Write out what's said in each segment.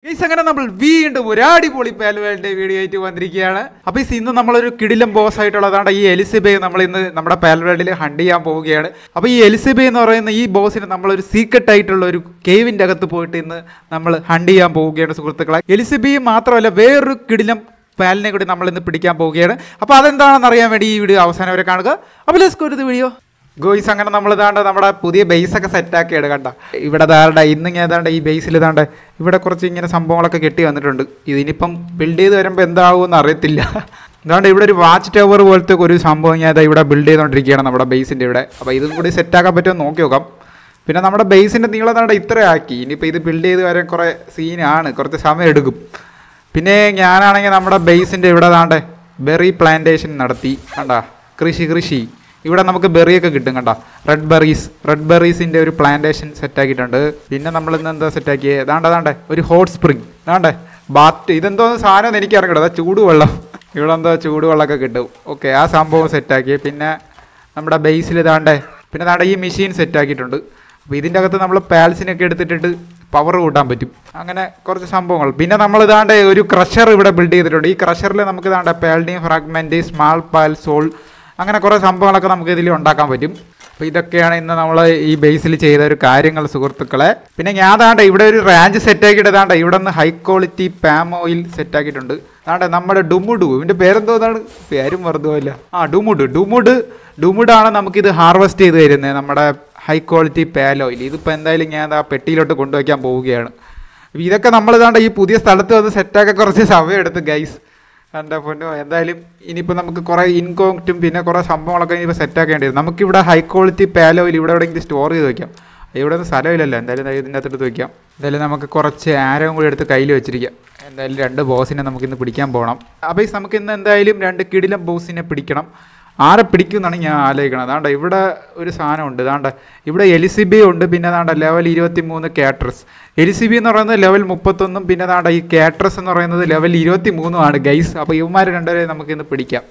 Guys അങ്ങനെ നമ്മൾ വീണ്ടും ഒരു അടിപൊളി പാൽവേലിന്റെ വീഡിയോ ആയിട്ട് വന്നിരിക്കുകയാണ് അപ്പൊ ഈ ഇന്ന് നമ്മളൊരു കിടിലം ബോസ് ആയിട്ടുള്ളതാണ് ഈ എലിസബെ നമ്മൾ ഇന്ന് നമ്മുടെ പാൽവേൾഡിൽ ഹണ്ട് ചെയ്യാൻ പോവുകയാണ് അപ്പൊ ഈ എലിസബെ എന്ന് പറയുന്ന ഈ ബോസിന് നമ്മളൊരു സീക്രട്ട് ആയിട്ടുള്ള ഒരു കേവിന്റെ അകത്ത് പോയിട്ട് ഇന്ന് നമ്മൾ ഹണ്ട് ചെയ്യാൻ പോവുകയാണ് സുഹൃത്തുക്കളെ എലിസബെ മാത്രമല്ല വേറൊരു കിടിലം പാലിനെ കൂടി നമ്മൾ ഇന്ന് പിടിക്കാൻ പോവുകയാണ് അപ്പോൾ അതെന്താണെന്ന് അറിയാൻ വേണ്ടി ഈ വീഡിയോ അവസാനം വരെ കാണുക അപ്പോൾ ലെസ് ഒരു വീഡിയോ ഗോയ്സ് അങ്ങനെ നമ്മൾ ഇതാണ്ട് നമ്മുടെ പുതിയ ബേസ് ഒക്കെ സെറ്റാക്കിയാണ് കണ്ട ഇവിടെ ദാണ്ട ഇന്ന് ഇങ്ങനെ ഏതാണ്ട് ഈ ബേസിൽ ഇതാണ്ട് ഇവിടെ കുറച്ച് ഇങ്ങനെ സംഭവങ്ങളൊക്കെ കെട്ടി വന്നിട്ടുണ്ട് ഇതിനിപ്പം ബിൽഡ് ചെയ്ത് വരുമ്പോൾ എന്താകുമെന്ന് അറിയത്തില്ല ഇതാണ്ട് ഇവിടെ ഒരു വാച്ച് ടവർ പോലത്തെ ഒരു സംഭവം ഞാൻ ദാ ഇവിടെ ബിൽഡ് ചെയ്തുകൊണ്ടിരിക്കുകയാണ് നമ്മുടെ ബേസിൻ്റെ ഇവിടെ അപ്പോൾ ഇതും കൂടി സെറ്റാക്കാൻ പറ്റുമോ എന്ന് നോക്കി നോക്കാം പിന്നെ നമ്മുടെ ബേസിൻ്റെ നീളം താണ്ട ഇത്ര ആക്കി ഇനിയിപ്പോൾ ഇത് ബിൽഡ് ചെയ്ത് വരാൻ കുറേ സീനാണ് കുറച്ച് സമയം എടുക്കും പിന്നെ ഞാനാണെങ്കിൽ നമ്മുടെ ബേസിൻ്റെ ഇവിടെ താണ്ടെ ബെറി പ്ലാന്റേഷൻ നടത്തി കണ്ട കൃഷി കൃഷി ഇവിടെ നമുക്ക് ബെറിയൊക്കെ കിട്ടും കണ്ട റെഡ് ബെറീസ് റെഡ് ബെറീസിൻ്റെ ഒരു പ്ലാന്റേഷൻ സെറ്റാക്കിയിട്ടുണ്ട് പിന്നെ നമ്മൾ ഇന്ന് എന്താ സെറ്റാക്കിയത് ദാണ്ട ദാണ്ടെ ഒരു ഹോട്ട് സ്പ്രിങ് ദാണ്ടെ ബാത്ത് ഇതെന്തോ സാധനം എനിക്ക് ഇറങ്ങട്ടെ അതാ ചൂടുവെള്ളം ഇവിടെ എന്തോ ചൂടുവെള്ളമൊക്കെ കിട്ടും ഓക്കെ ആ സംഭവം സെറ്റാക്കി പിന്നെ നമ്മുടെ ബേസിൽ ഇതാണ്ടേ പിന്നെ ദാണ്ടെ ഈ മെഷീൻ സെറ്റാക്കിയിട്ടുണ്ട് അപ്പോൾ ഇതിൻ്റെ അകത്ത് നമ്മൾ പാൽസിനൊക്കെ എടുത്തിട്ടിട്ട് പവർ കൂട്ടാൻ പറ്റും അങ്ങനെ കുറച്ച് സംഭവങ്ങൾ പിന്നെ നമ്മൾ ഇതാണ്ട് ഒരു ക്രഷർ ഇവിടെ ബിൽഡ് ചെയ്തിട്ടുണ്ട് ഈ ക്രഷറിൽ നമുക്ക് ഇതാണ്ട് പാൽഡിയം ഫ്രാഗ്മെൻറ്റ് സ്മാൾ പാൽ സോൾ അങ്ങനെ കുറേ സംഭവങ്ങളൊക്കെ നമുക്ക് ഇതിൽ ഉണ്ടാക്കാൻ പറ്റും അപ്പോൾ ഇതൊക്കെയാണ് ഇന്ന് നമ്മൾ ഈ ബേസിൽ ചെയ്ത ഒരു കാര്യങ്ങൾ സുഹൃത്തുക്കളെ പിന്നെ ഞാൻ താണ്ട ഇവിടെ ഒരു റാഞ്ച് സെറ്റാക്കിയിട്ട് താണ്ട ഇവിടെ നിന്ന് ഹൈ ക്വാളിറ്റി പാം ഓയിൽ സെറ്റാക്കിയിട്ടുണ്ട് താണ്ട നമ്മുടെ ഡുമുഡു ഇതിൻ്റെ പേരെന്തോന്നാണ് പേരും മറന്നുപോയില്ല ആ ഡുമുഡ് ഡുമുഡ് ഡുമുഡാണ് നമുക്കിത് ഹാർവെസ്റ്റ് ചെയ്ത് തരുന്നത് നമ്മുടെ ഹൈ ക്വാളിറ്റി പാൽ ഓയിൽ ഇതിപ്പോൾ എന്തായാലും ഞാൻ ആ പെട്ടിയിലോട്ട് കൊണ്ടുവയ്ക്കാൻ പോവുകയാണ് അപ്പോൾ ഇതൊക്കെ നമ്മൾ ഇതാണ്ട് ഈ പുതിയ സ്ഥലത്ത് വന്ന് സെറ്റാക്കാൻ കുറച്ച് സമയം എടുത്ത് ഗൈസ് എൻ്റെ പൊന്നോ എന്തായാലും ഇനിയിപ്പോൾ നമുക്ക് കുറേ ഇൻകോക്റ്റും പിന്നെ കുറേ സംഭവങ്ങളൊക്കെ ഇനിയിപ്പോൾ സെറ്റാക്കേണ്ടി വരും നമുക്കിവിടെ ഹൈ ക്വാളിറ്റി പാൽ ഓയിൽ ഇവിടെ എവിടെയെങ്കിലും സ്റ്റോർ ചെയ്ത് വെക്കാം ഇവിടെ ഒന്നും സ്ഥലമില്ലല്ലോ എന്തായാലും ദേ ഇതിൻ്റെ അകത്തെടുത്ത് വെക്കാം എന്തായാലും നമുക്ക് കുറച്ച് ആരവും കൂടി എടുത്ത് കയ്യിൽ വെച്ചിരിക്കാം എന്തായാലും രണ്ട് ബോസിനെ നമുക്കിന്ന് പിടിക്കാൻ പോകണം അപ്പോൾ ഈ നമുക്ക് ഇന്ന് എന്തായാലും രണ്ട് കിടിലം ബോസിനെ പിടിക്കണം ആരെ പിടിക്കും എന്നാണ് ഞാൻ ആലോചിക്കണം അതാണ്ട് ഇവിടെ ഒരു സാധനം ഉണ്ട് അതാണ്ട് ഇവിടെ എലിസിബി ഉണ്ട് പിന്നെ അതാണ്ട് ലെവൽ ഇരുപത്തി മൂന്ന് കാട്രസ് എലിസിബി എന്ന് പറയുന്നത് ലെവൽ മുപ്പത്തൊന്നും പിന്നെ അതാണ്ട് ഈ കാട്രസ് എന്ന് പറയുന്നത് ലെവൽ ഇരുപത്തി മൂന്നും ആണ് ഗൈസ് അപ്പോൾ ഇവന്മാർ രണ്ടുപേരെ നമുക്ക് ഇന്ന് പിടിക്കാം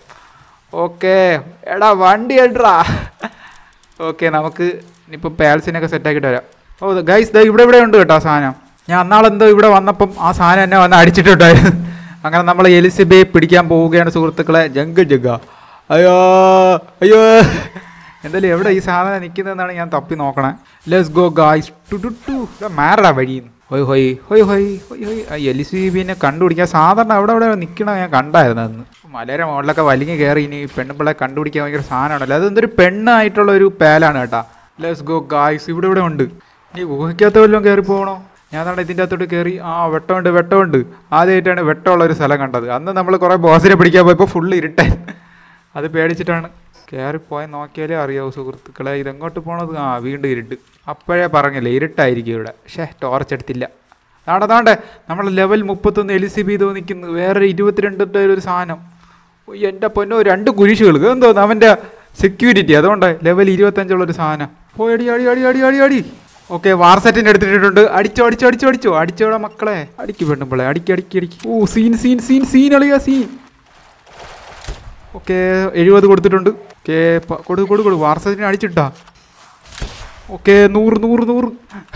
ഓക്കെ എടാ വണ്ടി എടുറാ ഓക്കെ നമുക്ക് ഇനിയിപ്പോൾ പാൽസിനൊക്കെ സെറ്റാക്കിയിട്ട് വരാം ഓ ഗൈസ് ദാ ഇവിടെ ഇവിടെ ഉണ്ട് കേട്ടോ ആ സാധനം ഞാൻ അന്നാളെന്തോ ഇവിടെ വന്നപ്പം ആ സാധനം എന്നെ വന്ന് അടിച്ചിട്ടുണ്ടായിരുന്നു അങ്ങനെ നമ്മൾ എലിസിബയെ പിടിക്കാൻ പോവുകയാണ് സുഹൃത്തുക്കളെ ജങ്ക് ജഗ അയ്യോ അയ്യോ എന്തായാലും എവിടെ ഈ സാധനം നിൽക്കുന്നതെന്നാണ് ഞാൻ തപ്പി നോക്കണേ ലെസ് ഗോ ഗായ്സ് ടു ടു ടു ഇവിടെ മാറടാ വഴിന്ന് ഹൊയ് ഹൊയ് ഹൊയ് ഹൊയ് ഹൊയ് ഹൊയ് ആ എൽ സി ബിനെ കണ്ടുപിടിക്കാൻ സാധാരണ അവിടെ അവിടെ നിൽക്കണ ഞാൻ കണ്ടായിരുന്നു അന്ന് മലയുടെ മുകളിലൊക്കെ വലിഞ്ഞ് കയറി ഇനി പെണ്ണുമ്പിളെ കണ്ടുപിടിക്കാൻ ഭയങ്കര സാധനമാണല്ലോ അതെന്തൊരു പെണ്ണായിട്ടുള്ള ഒരു പേലാണ് കേട്ടാ ലെസ് ഗോ ഗായ്സ് ഇവിടെ ഇവിടെ ഉണ്ട് ഇനി ഗുഹയ്ക്കകത്ത് വല്ലതും കയറി പോകണോ ഞാൻ തന്നെ ഇതിൻ്റെ അകത്തോട്ട് കയറി ആ വെട്ടമുണ്ട് വെട്ടമുണ്ട് ആദ്യമായിട്ടാണ് വെട്ടമുള്ള ഒരു സ്ഥലം കണ്ടത് അന്ന് നമ്മൾ കുറേ ബോസിനെ പിടിക്കാൻ പോയപ്പോൾ ഫുള്ള് ഇരുട്ടായി അത് പേടിച്ചിട്ടാണ് കയറിപ്പോയി നോക്കിയാലേ അറിയാവൂ സുഹൃത്തുക്കളെ ഇതെങ്ങോട്ട് പോണത് ആ വീണ്ടും ഇരുട്ട് അപ്പോഴേ പറഞ്ഞില്ലേ ഇരുട്ടായിരിക്കും ഇവിടെ ഷേ ടോർച്ച് എടുത്തില്ല അതാണ്ട് അതാണ്ട് നമ്മൾ ലെവൽ മുപ്പത്തൊന്ന് എൽ സി ബി ഇതോ നിൽക്കുന്നു വേറെ ഇരുപത്തിരണ്ടത്തെ ഒരു സാധനം ഉയ്യ്, എൻ്റെ പൊന്നോ രണ്ട് കുരിശുകൾ എന്തോന്ന് അവൻ്റെ സെക്യൂരിറ്റി അതുകൊണ്ട് ലെവൽ ഇരുപത്തഞ്ചുള്ള ഒരു സാധനം പോയി അടി അടി അടി അടി അടി അടി ഓക്കെ വാർസെറ്റിൻ്റെ എടുത്തിട്ടുണ്ട് അടിച്ചോ അടിച്ചോ അടിച്ചോ അടിച്ചോ അടിച്ചോടാ മക്കളെ അടിക്ക് പെണ്ണുമ്പോളെ അടിക്ക് അടിക്ക് അടിക്ക് ഓ സീൻ സീൻ സീൻ സീൻ അളിയാ സീൻ ഓക്കെ എഴുപത് കൊടുത്തിട്ടുണ്ട് ഓക്കെ കൊടു കൊടു കൊടു വാർസറ്റിന് അടിച്ചിട്ടാ ഓക്കെ നൂറ് നൂറ് നൂറ്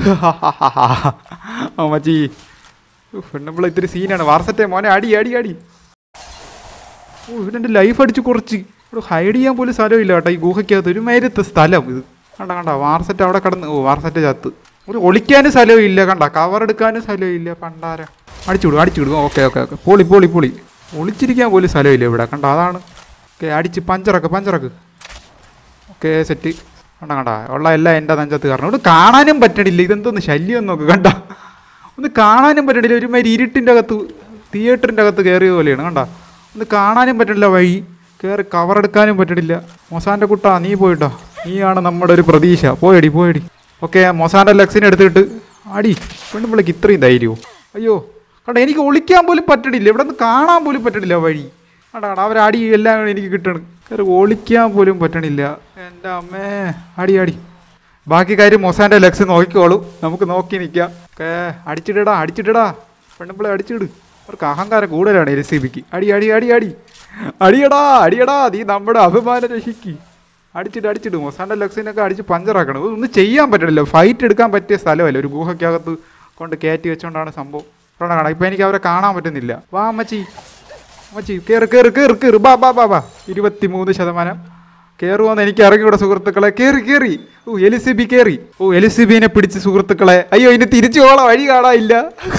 ആ മച്ചി പെണ്ണുമ്പോൾ ഇത്തിരി സീനാണ് വാർസറ്റെ മോനെ അടി അടി അടി ഓ ഇവൻ്റെ ലൈഫ് അടിച്ച് കുറച്ച് ഇവിടെ ഹൈഡ് ചെയ്യാൻ പോലും സ്ഥലമില്ല കേട്ടോ ഈ ഗുഹയ്ക്കകത്ത് ഒരു മേരത്തെ സ്ഥലം ഇത് കണ്ട കണ്ട വാർസെറ്റ് അവിടെ കിടന്ന് ഓ വാർസെറ്റ് ചത്ത് ഒരു ഒളിക്കാനും സ്ഥലവും ഇല്ല കണ്ട കവർ എടുക്കാനും സ്ഥലവും ഇല്ല പണ്ടാര അടിച്ചു വിടും അടിച്ചു വിടും ഓക്കെ ഓക്കെ ഓക്കെ പൊളി പൊളി പൊളി ഒളിച്ചിരിക്കാൻ പോലും സ്ഥലമില്ല ഇവിടെ കണ്ട അതാണ് ഓക്കെ അടിച്ച് പഞ്ചറക്ക് പഞ്ചറക്ക് ഓക്കെ സെറ്റ് കണ്ട കണ്ട ഉള്ള എല്ലാം എൻ്റെ നെഞ്ചത്ത് കാരണം ഇവിടെ കാണാനും പറ്റണില്ല ഇതെന്തോന്ന് ശല്യം നോക്ക് കണ്ട ഒന്ന് കാണാനും പറ്റണില്ല ഒരുമാതിരി ഇരുട്ടിൻ്റെ അകത്ത് തിയേറ്ററിൻ്റെ അകത്ത് കയറിയ പോലെയാണ് കണ്ട ഒന്ന് കാണാനും പറ്റണില്ല വഴി കയറി കവർ എടുക്കാനും പറ്റണില്ല മൊസാൻ്റെ കുട്ടാ നീ പോയിട്ടോ നീയാണ് നമ്മുടെ ഒരു പ്രതീക്ഷ പോയടി പോയടി ഓക്കെ മൊസാൻ്റെ ലക്സിനെ എടുത്തിട്ട് അടി പെണ്ണുമ്പിള്ളക്ക് ഇത്രയും ധൈര്യമോ അയ്യോ കണ്ട എനിക്ക് ഒളിക്കാൻ പോലും പറ്റണില്ല ഇവിടെ നിന്ന് കാണാൻ പോലും പറ്റണില്ല വഴി കണ്ട കണ്ട അവരടി എല്ലാം കൂടി എനിക്ക് കിട്ടണം കയറി ഒളിക്കാൻ പോലും പറ്റണില്ല എൻ്റെ അമ്മേ അടി അടി ബാക്കി കാര്യം മൊസാൻ്റെ ലക്സ് നോക്കിക്കോളൂ നമുക്ക് നോക്കി നിൽക്കാം ഓക്കെ അടിച്ചിടടാ അടിച്ചിടടാ പെണ്ണുമ്പിളെ അടിച്ചിട് അവർക്ക് അഹങ്കാരം കൂടുതലാണ് എൽ സി ബിക്ക് അടി അടി അടി അടി അടിയടാ അടിയടാ നീ നമ്മുടെ അഭിമാനം രക്ഷിക്ക് അടിച്ചിട്ട് അടിച്ചിട്ട് മൊസാൻ്റെ ലക്സിനൊക്കെ അടിച്ച് പഞ്ചറാക്കണം ഒന്നും ചെയ്യാൻ പറ്റണില്ല ഫൈറ്റ് എടുക്കാൻ പറ്റിയ സ്ഥലമല്ല ഒരു ഗുഹയ്ക്കകത്ത് കൊണ്ട് കയറ്റി വെച്ചുകൊണ്ടാണ് സംഭവം ഇവിടെ കാണാം ഇപ്പം എനിക്ക് അവരെ കാണാൻ പറ്റുന്നില്ല വാ അമ്മച്ചി അമ്മച്ചി കയറി കയറി കയറി കയറി ബാ ബാ ബാ ബാ ഇരുപത്തി മൂന്ന് ശതമാനം കയറുമെന്ന് എനിക്ക് അറിഞ്ഞൂടെ സുഹൃത്തുക്കളെ കയറി കയറി ഓ എലിസിബി കയറി ഓ എലിസിബിനെ പിടിച്ച് സുഹൃത്തുക്കളെ അയ്യോ ഇനി തിരിച്ചു പോകണം വഴി കാണാനില്ല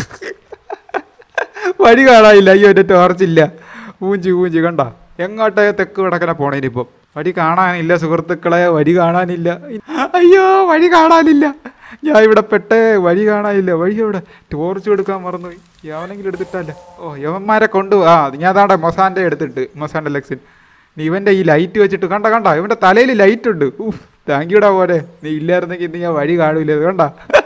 വഴി കാണാനില്ല അയ്യോ എൻ്റെ ടോർച്ചില്ല ഊഞ്ചി ഊഞ്ചി കണ്ട എങ്ങോട്ടേ തെക്ക് വടക്കനെ പോണേ ഇനിയിപ്പം വഴി കാണാനില്ല സുഹൃത്തുക്കളെ വഴി കാണാനില്ല അയ്യോ വഴി കാണാനില്ല ഞാൻ ഇവിടെ പെട്ടേ വഴി കാണാനില്ല വഴി എവിടെ ടോർച്ച് എടുക്കാൻ മറന്നുപോയി യവനെങ്കിലും എടുത്തിട്ടല്ല ഓ യവന്മാരെ കൊണ്ടു ആ ഞാൻ അതാണ്ട് മൊസാൻ്റെ എടുത്തിട്ട് മൊസാൻ്റെ ലെക്സിൻ നീ ഇവൻ്റെ ഈ ലൈറ്റ് വെച്ചിട്ട് കണ്ട കണ്ട ഇവൻ്റെ തലയിൽ ലൈറ്റ് ഉണ്ട് ഊഹ് താങ്ക് യൂടാ പോലെ നീ ഇല്ലായിരുന്നെങ്കിൽ ഇന്ന് ഞാൻ വഴി കാണൂല കണ്ട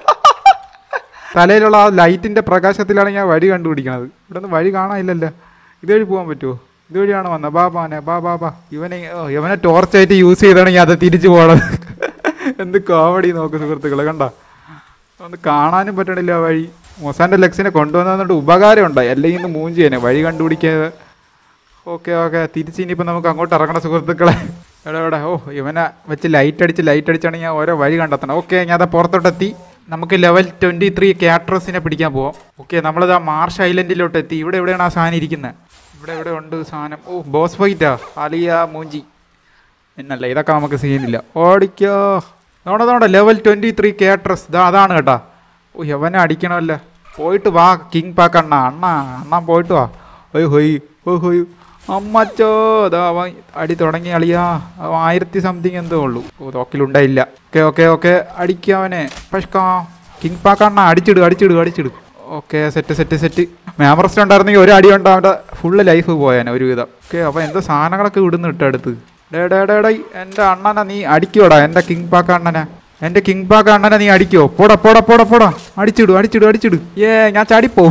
തലയിലുള്ള ആ ലൈറ്റിന്റെ പ്രകാശത്തിലാണ് ഞാൻ വഴി കണ്ടുപിടിക്കണത് ഇവിടെ നിന്ന് വഴി കാണാനില്ലല്ലോ ഇതുവഴി പോകാൻ പറ്റുമോ ഇതുവഴിയാണ് വന്നത് ബാ ബാനെ ബാ ബാ ബാ ഇവനെ ഓ, ഇവനെ ടോർച്ചായിട്ട് യൂസ് ചെയ്താണ് ഞാൻ അത് തിരിച്ചു പോണത് എന്ത് കോമഡി നോക്ക് സുഹൃത്തുക്കളെ കണ്ട ഒന്ന് കാണാനും പറ്റണില്ല ആ വഴി മൊസാൻ്റെ ലെക്സിനെ കൊണ്ടുവന്നതുകൊണ്ട് ഉപകാരം ഉണ്ടായി അല്ലെങ്കിൽ ഇന്ന് മൂഞ്ചിയേനെ വഴി കണ്ടുപിടിക്കാതെ ഓക്കെ ഓക്കെ തിരിച്ച് ഇനിയിപ്പോൾ നമുക്ക് അങ്ങോട്ട് ഇറങ്ങണം സുഹൃത്തുക്കളെ എവിടെ എവിടെ ഓ ഇവനെ വെച്ച് ലൈറ്റ് അടിച്ച് ലൈറ്റ് അടിച്ചാണ് ഞാൻ ഓരോ വഴി കണ്ടെത്തണം ഓക്കെ ഞാൻ അത് പുറത്തോട്ടെത്തി നമുക്ക് ലെവൽ ട്വൻറ്റി ത്രീ ക്യാട്രസിനെ പിടിക്കാൻ പോവാം ഓക്കെ നമ്മളിത് ആ മാർഷ് ഐലൻഡിലോട്ട് എത്തി ഇവിടെ എവിടെയാണ് ആ സാധനം ഇരിക്കുന്നത് ഇവിടെ എവിടെ ഉണ്ട് സാധനം ഓ ബോസ് ഫൈറ്റാ അലിയ മൂഞ്ചി എന്നല്ല ഇതൊക്കെ നമുക്ക് സീനില്ല ഓടിക്കോ നോടെ നോടെ ലെവൽ ട്വൻറ്റി ത്രീ ക്യാട്രസ് ഇതാ അതാണ് കേട്ടാ ഓ എവനെ അടിക്കണമല്ലോ പോയിട്ട് വാ കിങ് പാക്ക് അണ്ണ അണ്ണ അണ്ണ പോയിട്ട് വാ ഒയ് ഹൊയ് ഒയ് ഹൊയ് അമ്മച്ചോ ഇതാ അവൻ അടി തുടങ്ങി അളിയാ അവൻ ആയിരത്തി സംതിങ് എന്തോ ഉള്ളൂ ഓ തോക്കിലുണ്ടായില്ല ഓക്കെ ഓക്കെ ഓക്കെ അടിക്കവനെ പഷ്കാ കിങ് പാക്ക് അണ്ണ അടിച്ചിട് അടിച്ചിട് അടിച്ചിട് ഓക്കെ സെറ്റ് സെറ്റ് സെറ്റ് മാമറസ്റ്റ് ഉണ്ടായിരുന്നെങ്കിൽ ഒരു അടി കൊണ്ട് അവൻ്റെ ഫുള്ള് ലൈഫ് പോയാനെ ഒരുവിധം ഓക്കെ അപ്പോൾ എന്തോ സാധനങ്ങളൊക്കെ ഇടുന്നു ഇട്ട് അടുത്ത് ഡേ ഡേ ഡേ ഡേ എൻ്റെ അണ്ണനെ നീ അടിക്കോടാ എൻ്റെ കിങ് പാക്ക് അണ്ണനെ എൻ്റെ കിങ് പാക്ക് അണ്ണനെ നീ അടിക്കോ പോടാ പോടാ പോടാ പോടാ അടിച്ചിടു അടിച്ചിടു അടിച്ചിടു ഏ ഞാൻ ചാടിപ്പോവും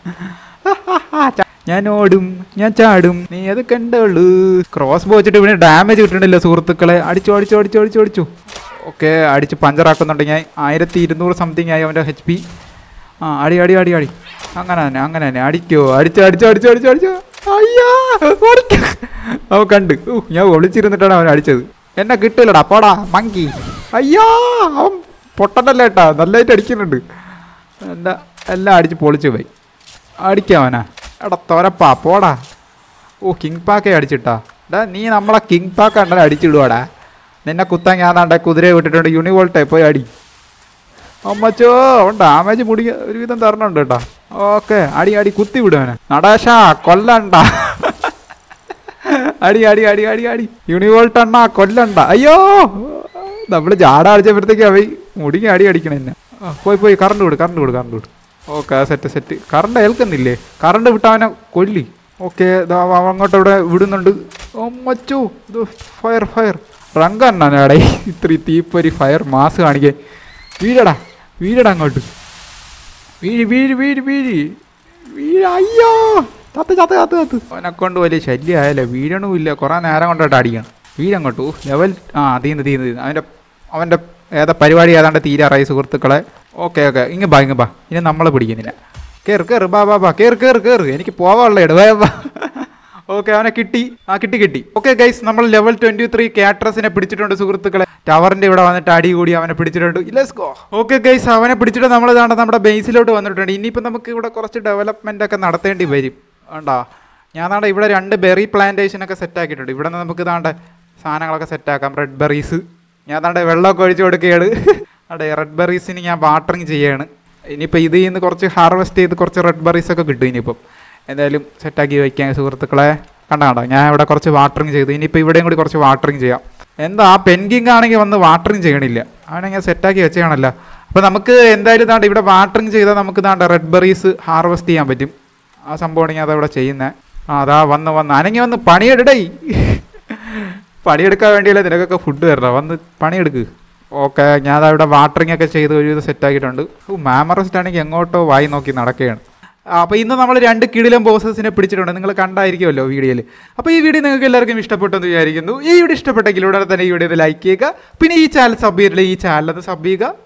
ച- ഞാൻ ഓടും ഞാൻ ചാടും നീ അത് കണ്ടുള്ളൂ ക്രോസ് ബോ വെച്ചിട്ട് ഇവിടെ ഡാമേജ് കിട്ടണില്ല സുഹൃത്തുക്കളെ അടിച്ചു അടിച്ചു അടിച്ചു അടിച്ചു അടിച്ചു ഓക്കെ അടിച്ച് പഞ്ചറാക്കുന്നുണ്ട് ഞാൻ ആയിരത്തി ഇരുന്നൂറ് സംതിങ് ആയി അവൻ്റെ എച്ച് പി ആ അടി അടി അടി അടി അങ്ങനെ തന്നെ അങ്ങനെ തന്നെ അടിക്കോ അടിച്ചു അടിച്ചു അടിച്ചു അടിച്ചു അടിച്ചു അയ്യാ ഓടിക്ക. അവൻ കണ്ട് ഊ, ഞാൻ ഒളിച്ചിരുന്നിട്ടാണ് അവൻ അടിച്ചത് എന്നെ കിട്ടില്ലടാ പോടാ മങ്കി അയ്യോ അവൻ പൊട്ടനല്ല കേട്ടാ നല്ലതായിട്ട് അടിക്കുന്നുണ്ട് എന്താ എല്ലാം അടിച്ച് പൊളിച്ചു പോയി അടിക്കാവനാ എടാ തൊരപ്പാ പോടാ ഓ കിങ് പാക്കേ അടിച്ചിട്ടാ എടാ നീ നമ്മളെ കിങ് പാക്ക് ഉണ്ടല്ലോ അടിച്ചിടുവാടാ നിന്നെ കുത്താൻ ഞാൻ താണ്ടെ കുതിരയെ വിട്ടിട്ടുണ്ട് യൂണിവോൾട്ടെ പോയി അടി അമ്മച്ചോ അവൻ ഡാമേജ് മുടി ഒരുവിധം തരണുണ്ട് കേട്ടോ ഓക്കെ അടി അടി കുത്തി വിടുവനെ നടേശ കൊല്ലണ്ട അടി അടി അടി അടി അടി യൂണിവോൾട്ട് അണ്ണ കൊല്ലണ്ട അയ്യോ നമ്മൾ ജാട അടിച്ചപ്പോഴത്തേക്ക് അവ മുടിങ്ങി അടി അടിക്കണ എന്നെ ആ, പോയി പോയി കറണ്ട് വിട് കറണ്ട് വിട് കറണ്ട് വിട് ഓക്കെ സെറ്റ് സെറ്റ് കറണ്ട് ഏൽക്കുന്നില്ലേ കറണ്ട് വിട്ടവനെ കൊല്ലി ഓക്കെ അങ്ങോട്ട് ഇവിടെ വിടുന്നുണ്ട് മച്ചു ഇത് ഫയർ ഫയർ റങ്കണ്ണാടെ ഇത്ര തീപ്പൊരി ഫയർ മാസ് കാണിക്കേ വീഴടാ വീഴടാ അങ്ങോട്ട് വീഴ് വീഴ് വീഴ് വീഴ് വീഴ് അയ്യോ ചത്ത് ചത്ത് ചത്ത് ചത്ത് അവനെ കൊണ്ട് വലിയ ശല്യമായല്ലേ വീഴണമില്ല കുറേ നേരം കൊണ്ടോട്ട് അടിക്കണം വീഴങ്ങോട്ടു ലെവൽ ആ തീന്ന് തീന്ന് തീന്ന് അവൻ്റെ അവൻ്റെ ഏതാ പരിപാടി ഏതാണ്ട് തീരാറായി സുഹൃത്തുക്കളെ ഓക്കെ ഓക്കെ ഇങ്ങ് ബാ ഇങ്ങ് ബാ ഇനി നമ്മളെ പിടിക്കുന്നില്ല കയറ് കയറ് ബാ ബാ ബാ കയറ് കയറ് കയറ് എനിക്ക് പോവാനുള്ള ഇടവേ ബാ ഓക്കെ അവനെ കിട്ടി ആ കിട്ടി കിട്ടി ഓക്കെ ഗൈസ് നമ്മൾ ലെവൽ ട്വന്റി ത്രീ കാട്രസിനെ പിടിച്ചിട്ടുണ്ട് സുഹൃത്തുക്കളെ ടവറിന്റെ ഇവിടെ വന്നിട്ട് അടി കൂടി അവനെ പിടിച്ചിട്ടുണ്ട് ലെറ്റ്സ് ഗോ ഓക്കെ ഗൈസ് അവനെ പിടിച്ചിട്ട് നമ്മൾ ഇതാണ്ട് നമ്മുടെ ബേസിലോട്ട് വന്നിട്ടുണ്ട് ഇനിയിപ്പോൾ നമുക്ക് ഇവിടെ കുറച്ച് ഡെവലപ്മെന്റ് ഒക്കെ നടത്തേണ്ടി വരും വേണ്ടാ ഞാൻ താണ്ട ഇവിടെ രണ്ട് ബെറി പ്ലാന്റേഷൻ ഒക്കെ സെറ്റ് ആക്കിയിട്ടുണ്ട് ഇവിടെ നിന്ന് നമുക്ക് ഇതാണ്ട് സാധനങ്ങളൊക്കെ സെറ്റ് ആക്കാം റെഡ് ബെറീസ് ഞാൻ താണ്ട വെള്ളമൊക്കെ ഒഴിച്ചു കൊടുക്കുകയാണ് അതെ റെഡ് ബെറീസിന് ഞാൻ വാട്ടറിങ് ചെയ്യാണ് ഇനിയിപ്പോൾ ഇതിൽ നിന്ന് കുറച്ച് ഹാർവെസ്റ്റ് ചെയ്ത് കുറച്ച് റെഡ് ബെറീസ് ഒക്കെ കിട്ടും ഇനിയിപ്പം എന്തായാലും സെറ്റാക്കി വയ്ക്കാൻ സുഹൃത്തുക്കളെ കണ്ട കണ്ട ഞാൻ ഇവിടെ കുറച്ച് വാട്ടറിങ് ചെയ്തു ഇനിയിപ്പോൾ ഇവിടെയും കൂടി കുറച്ച് വാട്ടറിങ് ചെയ്യാം എന്താ ആ പെൻകിങ് ആണെങ്കിൽ വന്ന് വാട്ടറിങ് ചെയ്യണില്ല അവനെ ഞാൻ സെറ്റാക്കി വെച്ചാണല്ലോ അപ്പോൾ നമുക്ക് എന്തായാലും താണ്ട് ഇവിടെ വാട്ടറിങ് ചെയ്താൽ നമുക്ക് താണ്ട റെഡ് ബെറീസ് ഹാർവെസ്റ്റ് ചെയ്യാൻ പറ്റും ആ സംഭവമാണ് ഞാൻ അതവിടെ ചെയ്യുന്നത് ആ അതാ വന്ന് വന്ന് അനങ്ങി വന്ന് പണിയെടുടേ പണിയെടുക്കാൻ വേണ്ടിയല്ലേ നിനക്കൊക്കെ ഫുഡ് തരണം വന്ന് പണിയെടുക്ക് ഓക്കെ ഞാൻ ദാ ഇവിടെ വാട്ടറിംഗ് ഒക്കെ ചെയ്ത് ഒരുവിധം സെറ്റ് ആക്കിയിട്ടുണ്ട് ഓ മാമറസ്റ്റ് ആണെങ്കിൽ എങ്ങോട്ടോ വായി നോക്കി നടക്കുകയാണ് അപ്പോൾ ഇന്ന് നമ്മൾ രണ്ട് കിടിലം ബോസസിനെ പിടിച്ചിട്ടുണ്ട് നിങ്ങൾ കണ്ടായിരിക്കുമല്ലോ വീഡിയോയിൽ അപ്പോൾ ഈ വീഡിയോ നിങ്ങൾക്ക് എല്ലാവർക്കും ഇഷ്ടപ്പെട്ടെന്ന് വിചാരിക്കുന്നു ഈ വീഡിയോ ഇഷ്ടപ്പെട്ടെങ്കിൽ ഉടനെ തന്നെ ഈ വീഡിയോ ലൈക്ക് ചെയ്യുക പിന്നെ ഈ ചാനൽ സബ് ചെയ്തില്ല ഈ ചാനൽ അത് സബ് ചെയ്യുക